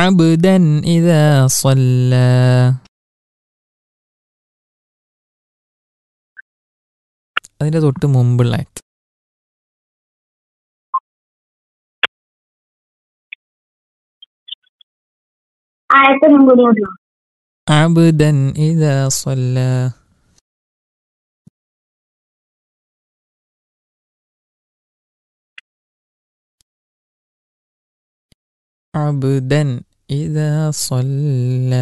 عبدا إذا صلى അതിന്റെ തൊട്ട് മുമ്പുള്ള ആക്ട് ആയത്തൊന്നും കൂടി ഓർമ്മ عبدا إذا صلى عبدا إذا صلى